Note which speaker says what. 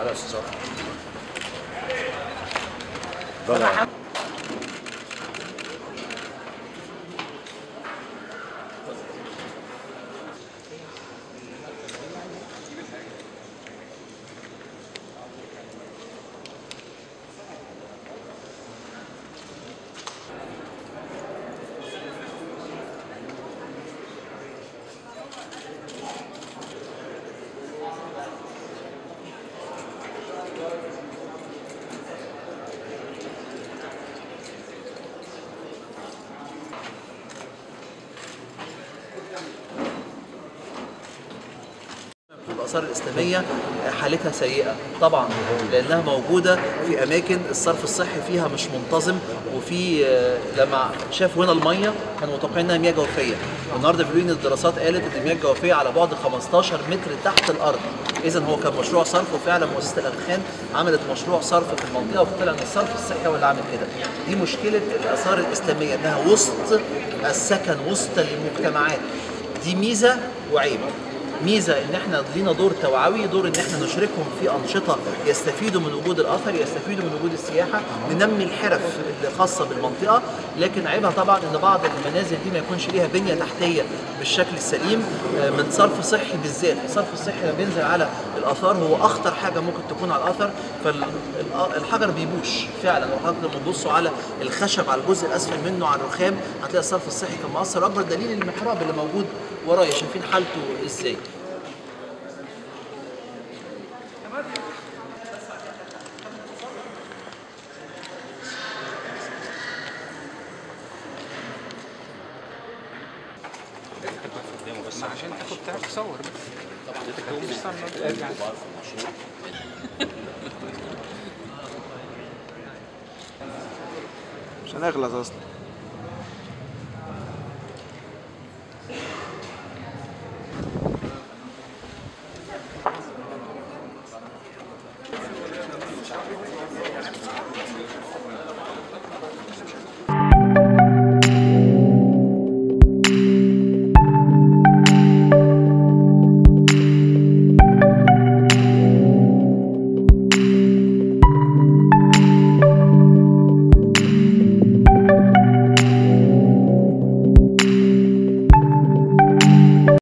Speaker 1: تعالى يا استاذ اتفضل
Speaker 2: الآثار الإسلامية حالتها سيئة طبعا لأنها موجودة في أماكن الصرف الصحي فيها مش منتظم وفي آه، لما شافوا هنا المية كانوا متوقعين إنها مياه جوفية النهارده بيقولوا إن الدراسات قالت إن المياه الجوفية على بعد 15 متر تحت الأرض إذا هو كان مشروع صرف وفعلا مؤسسة الأدخان عملت مشروع صرف في المنطقة وطلع إن الصرف الصحي هو اللي عامل كده دي مشكلة الآثار الإسلامية إنها وسط السكن وسط المجتمعات دي ميزة وعيب ميزه ان احنا لينا دور توعوي دور ان احنا نشركهم في انشطه يستفيدوا من وجود الاثر يستفيدوا من وجود السياحه ننمي الحرف الخاصه بالمنطقه لكن عيبها طبعا ان بعض المنازل دي ما يكونش ليها بنيه تحتيه بالشكل السليم آه، من صرف صحي بالذات الصرف الصحي لما بينزل على الاثار هو اخطر حاجه ممكن تكون على الاثر فالحجر بيبوش فعلا وحضرتك لما تبصوا على الخشب على الجزء الاسفل منه على الرخام هتلاقي الصرف الصحي كان مؤثر اكبر دليل المحراب اللي موجود ورايا شايفين حالته ازاي
Speaker 3: بس عشان تاخد تعرف تصور بس طبعا مش استنى ارجع
Speaker 4: مش هنخلص اصلا